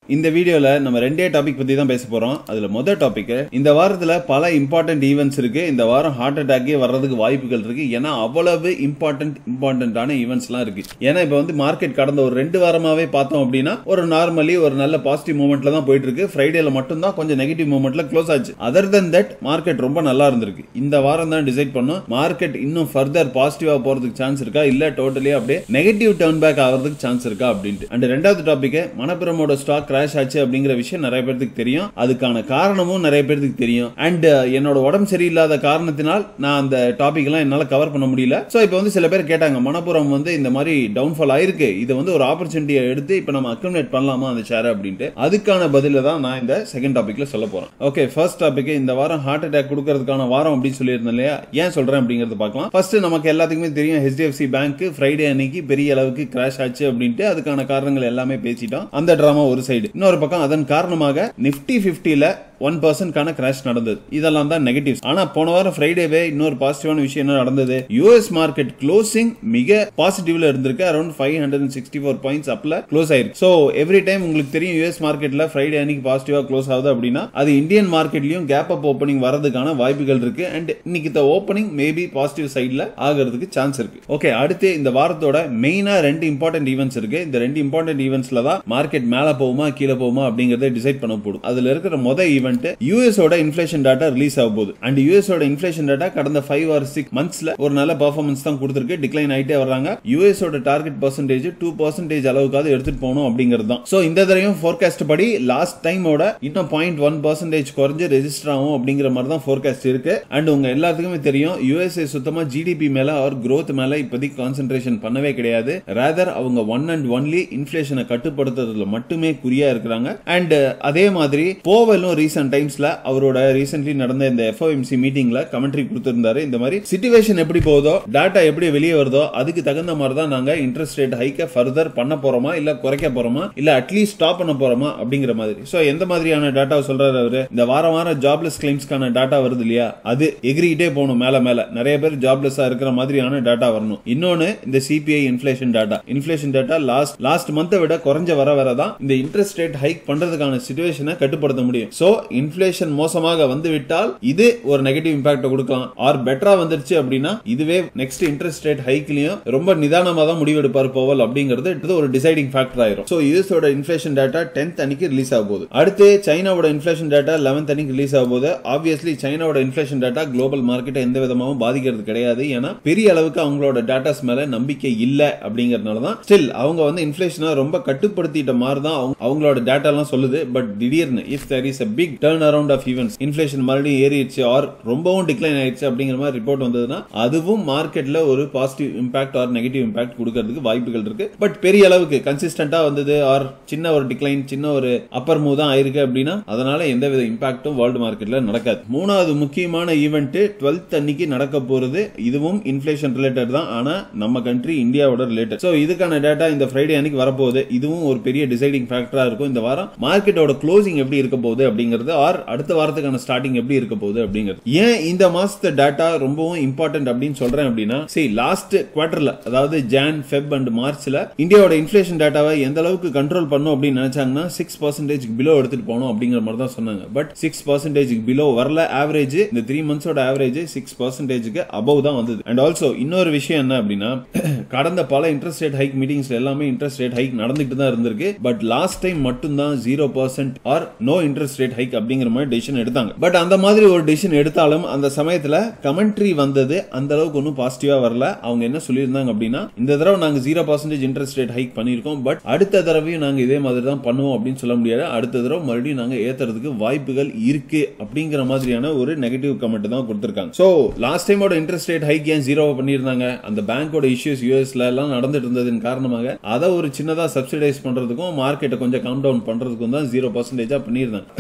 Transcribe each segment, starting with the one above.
இந்த வீடியோல நம்ம ரெண்டே டாபிக் பத்தி தான் பேச போறோம் அதுல முதல் டாபிக் இந்த வாரத்துல பல இம்பார்ட்டன்ட் ஈவெண்ட்ஸ் இருக்கு இந்த வாரம் ஹார்ட் அட்டாக்கே வர்றதுக்கு வாய்ப்புகள் இருக்கு ஏன்னா அவ்வளவு இம்பார்ட்டன்ட் இம்பார்ட்டன்டான ஈவெண்ட்ஸ் எல்லாம் இருக்கு ஏன்னா இப்ப வந்து மார்க்கெட் கடந்த ஒரு ரெண்டு வாரமாவே பார்த்தோம் அப்படின்னா ஒரு நார்மலி ஒரு நல்ல பாசிட்டிவ் மூமெண்ட்ல தான் போயிட்டு இருக்கு ஃப்ரைடேல மட்டும் தான் கொஞ்சம் நெகட்டிவ் மூமெண்ட்ல க்ளோஸ் ஆச்சு அதர் தன் தட் மார்க்கெட் ரொம்ப நல்லா இருந்திருக்கு இந்த வாரம் தான் டிசைட் பண்ணும் மார்க்கெட் இன்னும் ஃபர்தர் பாசிட்டிவா போறதுக்கு சான்ஸ் இருக்கா இல்ல டோட்டலி அப்படியே நெகட்டிவ் டர்ன் பேக் ஆகிறதுக்கு சான்ஸ் இருக்கா அப்படின்ட்டு அண்ட் ரெண்டாவது டாபிக் மணப்புரமோட ஸ்டாக் கிராஷ் ஆச்சு அப்படிங்கிற விஷயம் நிறைய பேருக்கு தெரியும் அதுக்கான காரணமும் நிறைய பேருக்கு தெரியும் அண்ட் என்னோட உடம்பு சரியில்லாத காரணத்தினால் நான் அந்த டாபிக் எல்லாம் என்னால கவர் பண்ண முடியல சோ இப்போ வந்து சில பேர் கேட்டாங்க மணப்புரம் வந்து இந்த மாதிரி டவுன்ஃபால் ஆயிருக்கு இதை வந்து ஒரு ஆப்பர்ச்சுனிட்டியை எடுத்து இப்போ நம்ம அக்கமுலேட் பண்ணலாமா அந்த ஷேர் அப்படின்ட்டு அதுக்கான பதில தான் நான் இந்த செகண்ட் டாபிக்ல சொல்ல போறேன் ஓகே ஃபர்ஸ்ட் டாபிக் இந்த வாரம் ஹார்ட் அட்டாக் கொடுக்கறதுக்கான வாரம் அப்படின்னு சொல்லியிருந்தேன் இல்லையா ஏன் சொல்றேன் அப்படிங்கறது பார்க்கலாம் ஃபர்ஸ்ட் நமக்கு எல்லாத்துக்குமே தெரியும் ஹெச்டிஎஃப்சி பேங்க் ஃப்ரைடே அன்னைக்கு பெரிய அளவுக்கு கிராஷ் ஆச்சு அப்படின்ட்டு அதுக்கான காரணங்கள் எல்லாமே பேசிட்டோம் அந்த டிராமா ஒரு சைடு இன்னொரு பக்கம் அதன் காரணமாக நிப்டி பிப்டில ஒன் பர்சன்ட்கான கிராஷ் நடந்தது இதெல்லாம் தான் நெகட்டிவ் ஆனா போன வாரம் ஃப்ரைடேவே இன்னொரு பாசிட்டிவான விஷயம் என்ன நடந்தது யூஎஸ் மார்க்கெட் க்ளோசிங் மிக பாசிட்டிவ்ல இருந்திருக்கு around five hundred and sixty four points அப்ல க்ளோஸ் ஆயிருக்கு சோ எவ்ரி டைம் உங்களுக்கு தெரியும் யூஎஸ் மார்க்கெட்ல ஃப்ரைடே அன்னைக்கு பாசிட்டிவா க்ளோஸ் ஆகுது அப்படின்னா அது இந்தியன் மார்க்கெட்லயும் கேப் அப் ஓப்பனிங் வரதுக்கான வாய்ப்புகள் இருக்கு அண்ட் இன்னைக்கு இந்த ஓப்பனிங் மேபி பாசிட்டிவ் சைட்ல ஆகிறதுக்கு சான்ஸ் இருக்கு ஓகே அடுத்து இந்த வாரத்தோட மெயினா ரெண்டு இம்பார்ட்டன்ட் ஈவெண்ட்ஸ் இருக்கு இந்த ரெண்டு இம்பார்ட்டன்ட் ஈவெண்ட்ஸ்ல தான் மார்க்கெட் மேல போகுமா கீழே போகுமா அப்படிங்கறத டிசைட் பண்ண போடும் அதுல இருக்கிற மொதல் ஈவெண்ட் யூஎஸ் ஓட இன்ஃபிளேஷன் டேட்டா ரிலீஸ் ஆக போகுது அண்ட் யூஎஸ் ஓட இன்ஃபிளேஷன் டேட்டா கடந்த ஃபைவ் ஆர் சிக்ஸ் மந்த்ஸ்ல ஒரு நல்ல பர்ஃபார்மன்ஸ் தான் கொடுத்திருக்கு டிக்ளைன் ஆயிட்டே வர்றாங்க யூஎஸ் ஓட டார்கெட் பர்சன்டேஜ் டூ பர்சன்டேஜ் அளவுக்காவது எடுத்துட்டு போகணும் அப்படிங்கிறது தான் சோ இந்த தடவையும் ஃபோர்காஸ்ட் படி லாஸ்ட் டைமோட இன்னும் பாயிண்ட் ஒன் பர்சன்டேஜ் குறைஞ்சு ரெஜிஸ்டர் ஆகும் அப்படிங்கிற மாதிரி தான் ஃபோர்காஸ்ட் இருக்கு அண்ட் உங்க எல்லாத்துக்குமே தெரியும் யூஎஸ்ஏ சுத்தமா ஜிடிபி மேல அவர் growth மேல இப்போதைக்கு கான்சென்ட்ரேஷன் பண்ணவே கிடையாது ரேதர் அவங்க ஒன் அண்ட் ஒன்லி இன்ஃபிளேஷனை கட்டுப்படுத்துறதுல மட்டுமே குறியா இருக்கிறாங்க அண்ட் அதே மாதிரி போவலும் ரீசன்ட் டைம்ஸ்ல அவரோட ரீசென்ட்லி நடந்த இந்த எஃப்ஓஎம்சி மீட்டிங்ல கமெண்ட்ரி கொடுத்திருந்தாரு இந்த மாதிரி சிச்சுவேஷன் எப்படி போகுதோ டாட்டா எப்படி வெளியே வருதோ அதுக்கு தகுந்த மாதிரி தான் நாங்க இன்ட்ரெஸ்ட் ரேட் ஹைக்க ஃபர்தர் பண்ண போறோமா இல்ல குறைக்க போறோமா இல்ல அட்லீஸ்ட் ஸ்டாப் பண்ண போறோமா அப்படிங்கிற மாதிரி சோ எந்த மாதிரியான டாட்டா சொல்றாரு அவரு இந்த வாரம் வாரம் ஜாப்லெஸ் கிளைம்ஸ்க்கான டாட்டா வருது இல்லையா அது எகிரிட்டே போகணும் மேல மேல நிறைய பேர் ஜாப்லெஸ்ஸா இருக்கிற மாதிரியான டாட்டா வரணும் இன்னொன்னு இந்த CPI inflation data inflation data last last மந்த்தை விட குறைஞ்ச வர வர தான் இந்த இன்ட்ரெஸ்ட் ரேட் ஹைக் பண்றதுக்கான சுச்சுவேஷனை கட்டுப்படுத்த முடியும் சோ இன்ஃபிளேஷன் மோசமாக வந்து விட்டால் இது ஒரு நெகட்டிவ் இம்பாக்ட் கொடுக்கலாம் ஆர் பெட்டரா வந்துருச்சு அப்படின்னா இதுவே நெக்ஸ்ட் இன்ட்ரெஸ்ட் ரேட் ஹைக்லயும் ரொம்ப நிதானமா தான் முடிவெடுப்பார் போவல் அப்படிங்கிறது இது ஒரு டிசைடிங் ஃபேக்டர் ஆயிரும் சோ யூஎஸோட இன்ஃபிளேஷன் டேட்டா டென்த் அன்னைக்கு ரிலீஸ் ஆக போகுது அடுத்து சைனாவோட இன்ஃபிளேஷன் டேட்டா லெவன்த் அன்னைக்கு ரிலீஸ் ஆக போகுது ஆப்வியஸ்லி சைனாவோட இன்ஃபிளேஷன் டேட்டா குளோபல் மார்க்கெட்டை எந்த விதமாகவும் பாதிக்கிறது கிடையாது ஏன்னா பெரிய அளவுக்கு அவங்களோட டேட்டாஸ் மேல நம்பிக்கை இல்ல அப்படிங்கறதுனால தான் ஸ்டில் அவங்க வந்து இன்ஃபிளேஷனை ரொம்ப கட்டுப்படுத்திட்ட மாதிரி தான் அவங்க- அவங்களோட டேட்டா எல்லாம் சொல்லுது பட் திடீர்னு if there is a big turn around of events inflation மறுபடியும் ஏறிடுச்சு ஆர் ரொம்பவும் டிக்ளைன் ஆயிடுச்சு அப்படிங்கிற மாதிரி ரிப்போர்ட் வந்ததுன்னா அதுவும் மார்க்கெட்ல ஒரு positive impact or negative impact கொடுக்கறதுக்கு வாய்ப்புகள் இருக்கு பட் பெரிய அளவுக்கு கன்சிஸ்டன்டா வந்தது ஆர் சின்ன ஒரு டிக்ளைன் சின்ன ஒரு அப்பர் மூவ் தான் ஆயிருக்கு அப்படின்னா அதனால எந்த வித இம்பாக்டும் வேர்ல்டு மார்க்கெட்ல நடக்காது மூணாவது முக்கியமான ஈவெண்ட் டுவெல்த் அன்னைக்கு நடக்க போறது இதுவும் இன்ஃபிளேஷன் ரிலேட்டட் தான் ஆனா நம்ம கண்ட்ரி இந்தியாவோட ரிலேட்டட் சோ இதுக்கான டேட்டா இந்த ஃப்ரைடே அன்னைக்கு வரப்போகுது இதுவும் ஒரு பெரிய டிசைடிங் ஃபேக்டரா இருக்கும் இந்த வாரம் மார்க்கெட்டோட க்ளோசிங் எப்படி இருக்க போகுது அப்படிங்கிறது ஆர் அடுத்த வாரத்துக்கான ஸ்டார்டிங் எப்படி இருக்க போகுது அப்படிங்கிறது ஏன் இந்த மாசத்து டேட்டா ரொம்பவும் இம்பார்ட்டன்ட் அப்படின்னு சொல்றேன் அப்படின்னா சரி லாஸ்ட் குவார்டர்ல அதாவது ஜான் ஃபெப் அண்ட் மார்ச்ல இந்தியாவோட இன்ஃபிளேஷன் டேட்டாவை எந்த அளவுக்கு கண்ட்ரோல் பண்ணும் அப்படின்னு நினைச்சாங்கன்னா சிக்ஸ் பர்சன்டேஜ் பிலோ எடுத்துட்டு போகணும் அப்படிங்கிற மாதிரி தான் சொன்னாங்க பட் சிக்ஸ் பர்சன்டேஜ் பிலோ வரல ஆவரேஜ் இந்த த்ரீ மந்த்ஸோட ஆவரேஜ் சிக்ஸ் பர்சன்டேஜ்க்கு அபவ் தான் வந்தது அண்ட் ஆல்சோ இன்னொரு விஷயம் என்ன அப்படின்னா கடந்த பல இன்ட்ரெஸ்ட் ரேட் ஹைக் மீட்டிங்ஸ்ல எல்லாமே இன்ட்ரெஸ்ட் ரேட் ஹைக் நடந்துட்டு தான் இருந்திருக்கு பட் லாஸ்ட் டைம் மட்டும் தான் zero percent or no interest rate hike அப்படிங்கிற மாதிரி டெசிஷன் எடுத்தாங்க பட் அந்த மாதிரி ஒரு டெசிஷன் எடுத்தாலும் அந்த சமயத்துல கமெண்ட்ரி வந்தது அந்த அளவுக்கு ஒன்றும் பாசிட்டிவா வரல அவங்க என்ன சொல்லியிருந்தாங்க அப்படின்னா இந்த தடவை நாங்க zero percentage interest rate hike பண்ணியிருக்கோம் பட் அடுத்த தடவையும் நாங்க இதே மாதிரி தான் பண்ணுவோம் அப்படின்னு சொல்ல முடியாது அடுத்த தடவை மறுபடியும் நாங்க ஏத்துறதுக்கு வாய்ப்புகள் இருக்கு அப்படிங்கிற மாதிரியான ஒரு நெகட்டிவ் கமெண்ட் தான் கொடுத்திருக்காங்க சோ லாஸ்ட் டைமோட இன்ட்ரெஸ்ட் ரேட் ஹைக் ஏன் ஜீரோ பண்ணியிருந்தாங்க அந்த பேங்கோட இஷ்யூஸ் யூஎஸ்ல எல்லாம் நடந்துட்டு இருந்ததன் காரணமாக அதை ஒரு சின்னதா சப்சிடைஸ் பண்றதுக்கும் மார்க்கெட்டை கொஞ்சம் கம் டவுன் பண்றதுக்கும் தான் ஜீரோ பர்சன்டேஜா பண்ணியிருந்தாங்க பட்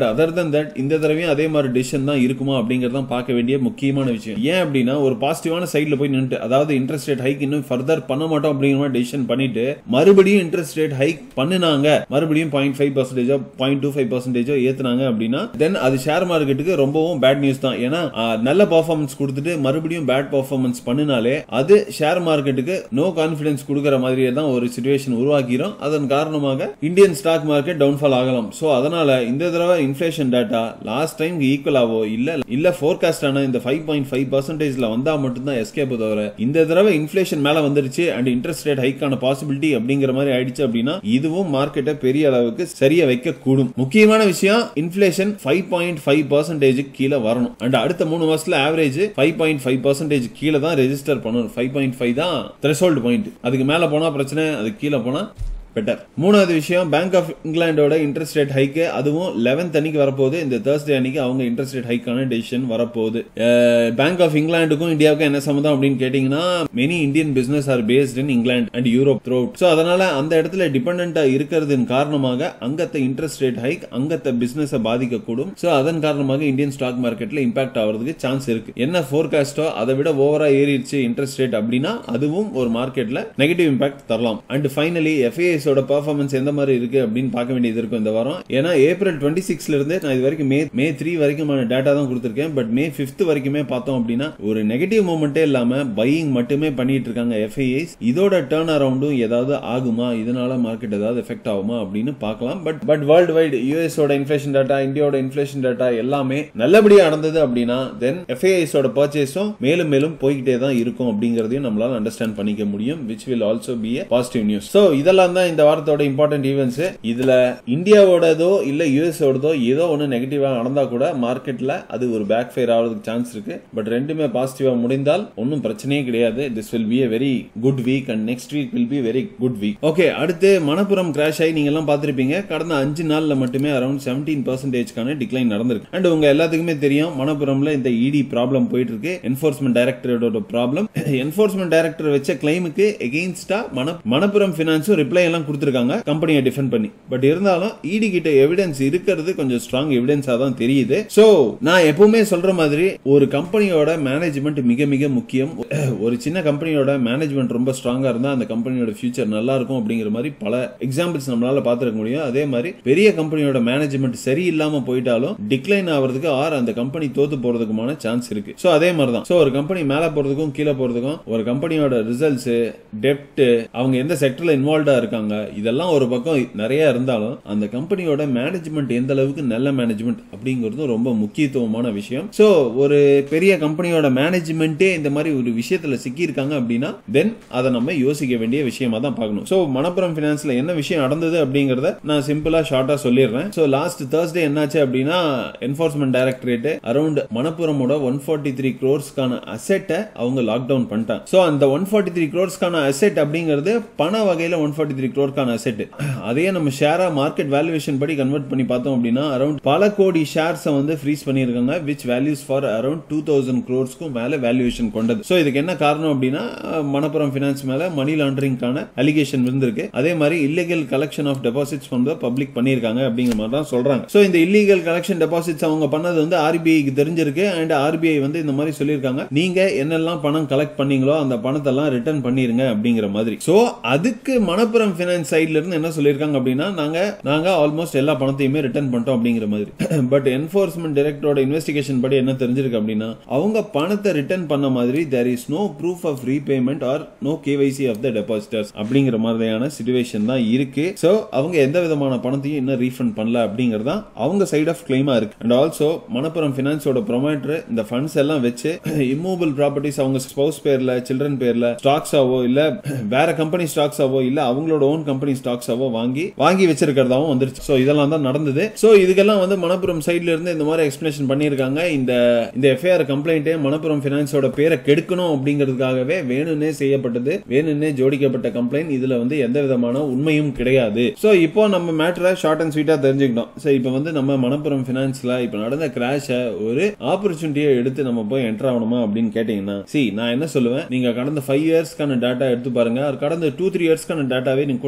அதர் தன் தட் இந்த தடவையும் அதே மாதிரி டிசிஷன் தான் இருக்குமா அப்படிங்கறத பார்க்க வேண்டிய முக்கியமான விஷயம் ஏன் அப்படின்னா ஒரு பாசிட்டிவான சைடுல போய் நின்று அதாவது இன்ட்ரெஸ்ட் ரேட் ஹைக் இன்னும் ஃபர்தர் பண்ண மாட்டோம் அப்படிங்கிற மாதிரி டிசிஷன் பண்ணிட்டு மறுபடியும் இன்ட்ரெஸ்ட் ரேட் ஹைக் பண்ணுனாங்க மறுபடியும் பாயிண்ட் ஃபைவ் பர்சன்டேஜோ பாயிண்ட் டூ ஃபைவ் பர்சன்டேஜோ ஏத்துனாங்க அப்படின்னா தென் அது ஷேர் மார்க்கெட்டுக்கு ரொம்பவும் பேட் நியூஸ் தான் ஏன்னா ஆ, நல்ல பர்ஃபார்மன்ஸ் கொடுத்துட்டு மறுபடியும் பேட் பர்ஃபார்மன்ஸ் பண்ணினாலே அது ஷேர் மார்க்கெட்டுக்கு நோ கான்பிடன்ஸ் கொடுக்குற மாதிரியே தான் ஒரு சுச்சுவேஷன் உருவாக்கிறோம் அதன் காரணமாக இந்தியன் ஸ்டாக் மார்க்கெட் டவுன்ஃபால் ஆகலாம் சோ அதனால இந்த தடவை இன்ஃபிளேஷன் டேட்டா லாஸ்ட் டைம் ஈக்குவலாவோ இல்ல இல்ல ஃபோர்காஸ்ட் ஆன இந்த ஃபைவ் பாயிண்ட் ஃபைவ் பர்சன்டேஜ்ல வந்தா மட்டும்தான் எஸ்கேப் தவிர இந்த தடவை இன்ஃபிளேஷன் மேல வந்துருச்சு அண்ட் இன்ட்ரெஸ்ட் ரேட் ஹைக்கான பாசிபிலிட்டி அப்படிங்கிற மாதிரி ஆயிடுச்சு அப்படின்னா இதுவும் மார்க்கெட்டை பெரிய அளவுக்கு சரியா வைக்க கூடும் முக்கியமான விஷயம் inflation five point five percentage கீழே வரணும் அண்ட் அடுத்த மூணு மாசத்துல average five point five percentage கீழே தான் ரெஜிஸ்டர் பண்ணணும் ஃபைவ் பாயிண்ட் ஃபைவ் தான் த்ரெஷோல்டு பாயிண்ட் அதுக்கு மேல போனா பிரச்சனை அதுக்கு கீழே போனா பெட்டர் மூணாவது விஷயம் பேங்க் ஆஃப் இங்கிலாண்டோட இன்ட்ரெஸ்ட் ரேட் ஹைக்கு அதுவும் லெவன்த் அன்னைக்கு வரப்போகுது இந்த தேர்ஸ்டே அன்னைக்கு அவங்க இன்ட்ரெஸ்ட் ரேட் ஹைக்கான டெசிஷன் வரப்போகுது பேங்க் ஆஃப் இங்கிலாந்துக்கும் இந்தியாவுக்கும் என்ன சம்மந்தம் அப்படின்னு கேட்டீங்கன்னா many Indian business are based in England and Europe throughout so அதனால அந்த இடத்துல டிபெண்டா இருக்கிறதின் காரணமாக அங்கத்த இன்ட்ரெஸ்ட் ரேட் ஹைக் அங்கத்த பிசினஸ் பாதிக்கக்கூடும் ஸோ அதன் காரணமாக இந்தியன் ஸ்டாக் மார்க்கெட்ல இம்பாக்ட் ஆகிறதுக்கு சான்ஸ் இருக்கு என்ன ஃபோர்காஸ்டோ அதை விட ஓவரா ஏறிடுச்சு இன்ட்ரெஸ்ட் ரேட் அப்படின்னா அதுவும் ஒரு மார்க்கெட்ல நெகட்டிவ் இம்பாக்ட் தரலாம் அண்ட் ஃபைனலி எஃப்ஐஎஸ் ஓட பெர்ஃபார்மன்ஸ் எந்த மாதிரி இருக்கு அப்படின்னு பார்க்க வேண்டியது இருக்கும் இந்த வாரம் ஏன்னா ஏப்ரல் டுவெண்ட்டி சிக்ஸ்ல இருந்து நான் இது வரைக்கும் மே மே த்ரீ வரைக்குமான டேட்டா தான் கொடுத்துருக்கேன் பட் மே ஃபிஃப்த் வரைக்குமே பார்த்தோம் அப்படின்னா ஒரு நெகட்டிவ் மூமெண்ட்டே இல்லாம பையிங் மட்டுமே பண்ணிட்டு இருக்காங்க எஃப்ஐஎஸ் இதோட டேர்ன் அரவுண்டும் ஏதாவது ஆகுமா இதனால மார்க்கெட் ஏதாவது எஃபெக்ட் ஆகுமா அப்படின்னு பார்க்கலாம் but but world wide US ஓட இன்ஃபிளேஷன் டேட்டா இந்தியாவோட இன்ஃபிளேஷன் டேட்டா எல்லாமே நல்லபடியா நடந்தது அப்படின்னா தென் எஃப்ஐஎஸ் ஓட பர்ச்சேஸும் மேலும் மேலும் போய்கிட்டே தான் இருக்கும் அப்படிங்கறதையும் நம்மளால அண்டர்ஸ்டாண்ட் பண்ணிக்க முடியும் which will also be a positive news so இதெல்லாம் தான் இந்த வாரத்தோட இம்பார்ட்டன்ட் ஈவெண்ட்ஸ் இதுல இந்தியாவோடதோ இல்ல யூஎஸ் ஓடதோ ஏதோ ஒன்னு நெகட்டிவா நடந்தா கூட மார்க்கெட்ல அது ஒரு பேக் ஃபயர் ஆகிறதுக்கு சான்ஸ் இருக்கு பட் ரெண்டுமே பாசிட்டிவா முடிந்தால் ஒன்றும் பிரச்சனையே கிடையாது this will be a very good week and next week will be very good week okay அடுத்து மணப்புரம் கிராஷ் ஆகி நீங்க எல்லாம் பார்த்திருப்பீங்க கடந்த அஞ்சு நாள்ல மட்டுமே அரௌண்ட் செவன்டீன் பர்சன்டேஜ்க்கான டிக்ளைன் நடந்திருக்கு அண்ட் உங்க எல்லாத்துக்குமே தெரியும் மணப்புரம்ல இந்த இடி ப்ராப்ளம் போயிட்டு இருக்கு என்போர்ஸ்மெண்ட் டைரக்டரோட ப்ராப்ளம் என்போர்ஸ்மெண்ட் டைரக்டர் வச்ச கிளைமுக்கு எகெயின்ஸ்டா மண மணப்புரம் பினான்ஸும் ரிப்ளை எல்லாம் கொடுத்திருக்காங்க கம்பெனியை டிஃபெண்ட் பண்ணி பட் இருந்தாலும் இடி கிட்ட எவிடன்ஸ் இருக்கிறது கொஞ்சம் ஸ்ட்ராங் எவிடன்ஸா தான் தெரியுது சோ நான் எப்பவுமே சொல்ற மாதிரி ஒரு கம்பெனியோட மேனேஜ்மெண்ட் மிக மிக முக்கியம் ஒரு சின்ன கம்பெனியோட மேனேஜ்மெண்ட் ரொம்ப ஸ்ட்ராங்கா இருந்தா அந்த கம்பெனியோட ஃபியூச்சர் நல்லா இருக்கும் அப்படிங்கிற மாதிரி பல எக்ஸாம்பிள்ஸ் நம்மளால பாத்துக்க முடியும் அதே மாதிரி பெரிய கம்பெனியோட மேனேஜ்மெண்ட் சரியில்லாம போயிட்டாலும் டிக்ளைன் ஆகிறதுக்கு ஆர் அந்த கம்பெனி தோத்து போறதுக்குமான சான்ஸ் இருக்கு சோ அதே மாதிரி தான் சோ ஒரு கம்பெனி மேல போறதுக்கும் கீழே போறதுக்கும் ஒரு கம்பெனியோட ரிசல்ட்ஸ் டெப்ட் அவங்க எந்த செக்டர்ல இன்வால்வ்டா இருக்காங்க இதெல்லாம் ஒரு பக்கம் நிறைய இருந்தாலும் அந்த கம்பெனியோட மேனேஜ்மெண்ட் எந்த அளவுக்கு நல்ல மேனேஜ்மெண்ட் அப்படிங்கிறதும் ரொம்ப முக்கியத்துவமான விஷயம் சோ ஒரு பெரிய கம்பெனியோட மேனேஜ்மெண்ட்டே இந்த மாதிரி ஒரு விஷயத்துல சிக்கி இருக்காங்க அப்படின்னா தென் அதை நம்ம யோசிக்க வேண்டிய விஷயமா தான் பார்க்கணும் சோ மணப்புரம் பினான்ஸ்ல என்ன விஷயம் நடந்தது அப்படிங்கறத நான் சிம்பிளா ஷார்ட்டா சொல்லிடுறேன் சோ லாஸ்ட் தேர்ஸ்டே என்னாச்சு அப்படின்னா என்போர்ஸ்மெண்ட் டைரக்டரேட் அரௌண்ட் மணப்புரமோட ஒன் ஃபார்ட்டி த்ரீ க்ரோர்ஸ்க்கான அசெட்டை அவங்க லாக் டவுன் பண்ணிட்டாங்க சோ அந்த ஒன் ஃபார்ட்டி த்ரீ க்ரோர்ஸ்க்கான அசெட் அப்படிங்கிறது பண வகையில ஒன் ஃபார்ட்டி த்ரீ க்ரோர்க்கான அசெட் அதையே நம்ம ஷேரா மார்க்கெட் வேல்யூவேஷன் படி கன்வெர்ட் பண்ணி பார்த்தோம் அப்படின்னா அரௌண்ட் பல கோடி ஷேர்ஸ் வந்து ஃப்ரீஸ் பண்ணியிருக்காங்க which values for around two thousand க்ரோர்ஸ்க்கும் மேல வேல்யூவேஷன் கொண்டது சோ இதுக்கு என்ன காரணம் அப்படின்னா அஹ், மணப்புரம் பினான்ஸ் மேல மணி லாண்டரிங்கான அலிகேஷன் இருந்திருக்கு அதே மாதிரி இல்லீகல் கலெக்ஷன் ஆஃப் டெபாசிட்ஸ் வந்து பப்ளிக் பண்ணியிருக்காங்க அப்படிங்கிற மாதிரி தான் சொல்றாங்க சோ இந்த இல்லீகல் கலெக்ஷன் டெபாசிட்ஸ் அவங்க பண்ணது வந்து ஆர்பிஐக்கு தெரிஞ்சிருக்கு அண்ட் ஆர்பிஐ வந்து இந்த மாதிரி சொல்லியிருக்காங்க நீங்க என்னெல்லாம் பணம் கலெக்ட் பண்ணீங்களோ அந்த பணத்தை எல்லாம் ரிட்டர்ன் பண்ணிருங்க அப்படிங்கிற மாதிரி சோ அதுக்கு மணப்புரம் பினான்ஸ் சைட்ல இருந்து என்ன சொல்லியிருக்காங்க அப்படின்னா நாங்க நாங்க ஆல்மோஸ்ட் எல்லா பணத்தையுமே ரிட்டர்ன் பண்ணிட்டோம் அப்படிங்கிற மாதிரி பட் என்போர்ஸ்மெண்ட் டைரக்டரோட இன்வெஸ்டிகேஷன் படி என்ன தெரிஞ்சிருக்கு அப்படின்னா அவங்க பணத்தை ரிட்டர்ன் பண்ண மாதிரி there is no proof of repayment or no KYC of the depositors அப்படிங்கிற மாதிரியான சுச்சுவேஷன் தான் இருக்கு சோ அவங்க எந்த விதமான பணத்தையும் இன்னும் ரீஃபண்ட் பண்ணல அப்படிங்கறதா அவங்க சைட் ஆஃப் கிளைமா இருக்கு அண்ட் ஆல்சோ மணப்புரம் பினான்ஸோட ப்ரொமைட்டர் இந்த ஃபண்ட்ஸ் எல்லாம் வச்சு இம்மூவபிள் ப்ராப்பர்ட்டிஸ் அவங்க ஸ்பௌஸ் பேர்ல சில்ட்ரன் பேர்ல ஸ்டாக்ஸாவோ இல்ல வேற கம்பெனி ஸ்டாக்ஸாவோ இல்ல அவங்களோட ஓன் கம்பெனி ஸ்டாக்ஸாவோ வாங்கி வாங்கி வச்சிருக்கிறதாவும் வந்துருச்சு சோ இதெல்லாம் தான் நடந்தது சோ இதுக்கெல்லாம் வந்து மணப்புரம் சைட்ல இருந்து இந்த மாதிரி எக்ஸ்பிளேஷன் பண்ணியிருக்காங்க இந்த இந்த எஃப்ஐஆர் கம்ப்ளைண்ட்டே மணப்புரம் பினான்ஸோட பேரை கெடுக்கணும் அப்படிங்கிறதுக்காகவே வேணும்னே செய்யப்பட்டது வேணும்னே ஜோடிக்கப்பட்ட கம்ப்ளைண்ட் இதுல வந்து எந்த விதமான உண்மையும் கிடையாது சோ இப்போ நம்ம மேட்டரை ஷார்ட் அண்ட் ஸ்வீட்டா தெரிஞ்சுக்கிட்டோம் சோ இப்போ வந்து நம்ம மணப்புரம் பினான்ஸ்ல இப்போ நடந்த கிராஷை ஒரு ஆப்பர்ச்சுனிட்டியை எடுத்து நம்ம போய் என்டர் ஆகணுமா அப்படின்னு கேட்டீங்கன்னா சி நான் என்ன சொல்லுவேன் நீங்க கடந்த ஃபைவ் இயர்ஸ்க்கான டேட்டா எடுத்து பாருங்க அது கடந்த டூ த்ரீ இயர்ஸ்க்கான டேட்டாவே நீங்க கூட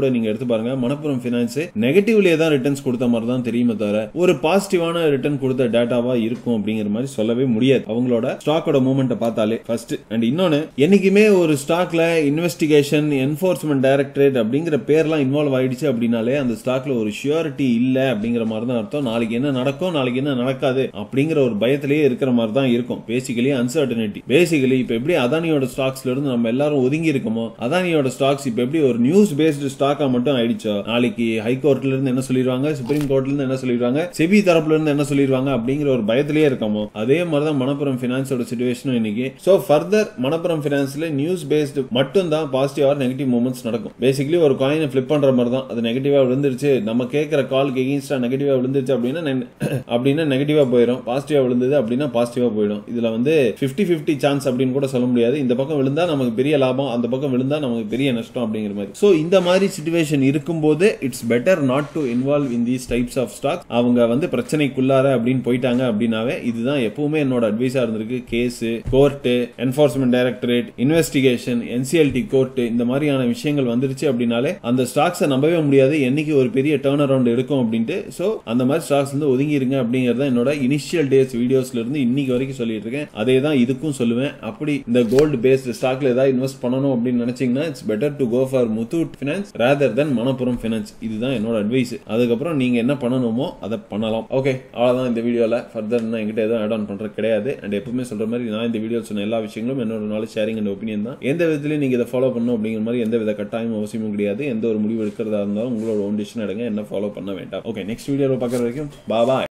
கூட நீங்க எடுத்து பாருங்க மணப்புரம் பினான்ஸ் நெகட்டிவ்லயே தான் ரிட்டர்ன்ஸ் கொடுத்த மாதிரி தான் தெரியுமே தவிர ஒரு பாசிட்டிவான ரிட்டர்ன் கொடுத்த டேட்டாவா இருக்கும் அப்படிங்கிற மாதிரி சொல்லவே முடியாது அவங்களோட ஸ்டாக்கோட மூவ்மெண்ட்டை பார்த்தாலே ஃபர்ஸ்ட் அண்ட் இன்னொன்னு என்னைக்குமே ஒரு ஸ்டாக்ல இன்வெஸ்டிகேஷன் என்ஃபோர்ஸ்மெண்ட் டைரக்டரேட் அப்படிங்கிற பேர்லாம் இன்வால்வ் ஆயிடுச்சு அப்படின்னாலே அந்த ஸ்டாக்ல ஒரு ஷியூரிட்டி இல்ல அப்படிங்கிற மாதிரி தான் அர்த்தம் நாளைக்கு என்ன நடக்கும் நாளைக்கு என்ன நடக்காது அப்படிங்கிற ஒரு பயத்திலேயே இருக்கிற மாதிரி தான் இருக்கும் பேசிக்கலி அன்சர்டனிட்டி பேசிக்கலி இப்ப எப்படி அதானியோட ஸ்டாக்ஸ்ல இருந்து நம்ம எல்லாரும் ஒதுங்கி இருக்கோமோ அதானியோட ஸ்டாக்ஸ் இப்ப எப்படி ஒரு நியூஸ் பேஸ்டு ஸ்டாக்கா மட்டும் ஆயிடுச்சோ நாளைக்கு ஹைகோர்ட்ல இருந்து என்ன சொல்லிடுவாங்க சுப்ரீம் கோர்ட்ல இருந்து என்ன சொல்லிடுவாங்க செபி தரப்புல இருந்து என்ன சொல்லிடுவாங்க அப்படிங்கிற ஒரு பயத்திலேயே இருக்கோமோ அதே மாதிரி தான் மணப்புரம் பினான்ஸோட சுச்சுவேஷனும் இன்னைக்கு சோ ஃபர்தர் மணப்புரம் பினான்ஸ்ல நியூஸ் பேஸ்டு மட்டும் தான் பாசிட்டிவ் ஆர் நெகட்டிவ் மூமெண்ட்ஸ் நடக்கும் பேசிக்கலி ஒரு காயினை ஃபிளிப் பண்ற மாதிரி தான் அது நெகட்டிவா விழுந்துருச்சு நம்ம கேட்கிற காலுக்கு எகெயின்ஸ்டா நெகட்டிவா விழுந்துருச்சு அப்படின்னா நெ- அப்படின்னா நெகட்டிவா போயிடும் பாசிட்டிவா விழுந்தது அப்படின்னா பாசிட்டிவா போயிடும் இதுல வந்து 50 50 சான்ஸ் அப்படின்னு கூட சொல்ல முடியாது இந்த பக்கம் விழுந்தா நமக்கு பெரிய லாபம் அந்த பக்கம் விழுந்தா நமக்கு பெரிய நஷ்டம் அப்படிங்கிற மாதிரி சோ இந்த மாதிரி சுச்சுவேஷன் இருக்கும்போது it's better not to involve in these types of stock அவங்க வந்து பிரச்சனைக்குள்ளார அப்படின்னு போயிட்டாங்க அப்படின்னாவே இதுதான் எப்பவுமே என்னோட அட்வைஸா இருந்திருக்கு case court enforcement directorate investigation NCLT court இந்த மாதிரியான விஷயங்கள் வந்துருச்சு அப்படின்னாலே அந்த ஸ்டாக்ஸை நம்பவே முடியாது என்னைக்கு ஒரு பெரிய டேர்ன் அரௌண்ட் எடுக்கும் அப்படின்ட்டு சோ அந்த மாதிரி ஸ்டாக்ஸ் வந்து ஒதுங்கி இருங்க அப்படிங்கறத என்னோட இனிஷியல் டேஸ் வீடியோஸ்ல இருந்து இன்னைக்கு வரைக்கும் சொல்லிட்டு இருக்கேன் அதே தான் இதுக்கும் சொல்லுவேன் அப்படி இந்த கோல்டு பேஸ்டு ஸ்டாக்ல ஏதாவது இன்வெஸ்ட் பண்ணணும் அப்படின்னு நினைச்சீங்கன்னா it's better to go for Muthoot finance rather than Manappuram finance இதுதான் என்னோட அட்வைஸ் அதுக்கப்புறம் நீங்க என்ன பண்ணணுமோ அதை பண்ணலாம் ஓகே அவ்வளவுதான் இந்த வீடியோல ஃபர்தர் நான் என்கிட்ட எதுவும் ஆட் ஆன் பண்றது கிடையாது அண்ட் எப்பவுமே சொல்ற மாதிரி நான் இந்த வீடியோ சொன்ன எல்லா விஷயங்களும் என்னோட நாலேஜ் ஷேரிங் அண்ட் ஒப்பீனியன் தான் எந்த விதத்திலையும் நீங்க இதை ஃபாலோ பண்ணணும் அப்படிங்கிற மாதிரி எந்த வித கட்டாயமும் அவசியமும் கிடையாது எந்த ஒரு முடிவு எடுக்கிறதா இருந்தாலும் உங்களோட ஓன் டிசிஷன் எடுங்க என்ன ஃபாலோ பண்ண வேண்டாம் ஓகே நெக்ஸ்ட் வீடியோவில் பார்க்குற வரைக்கும் பாய்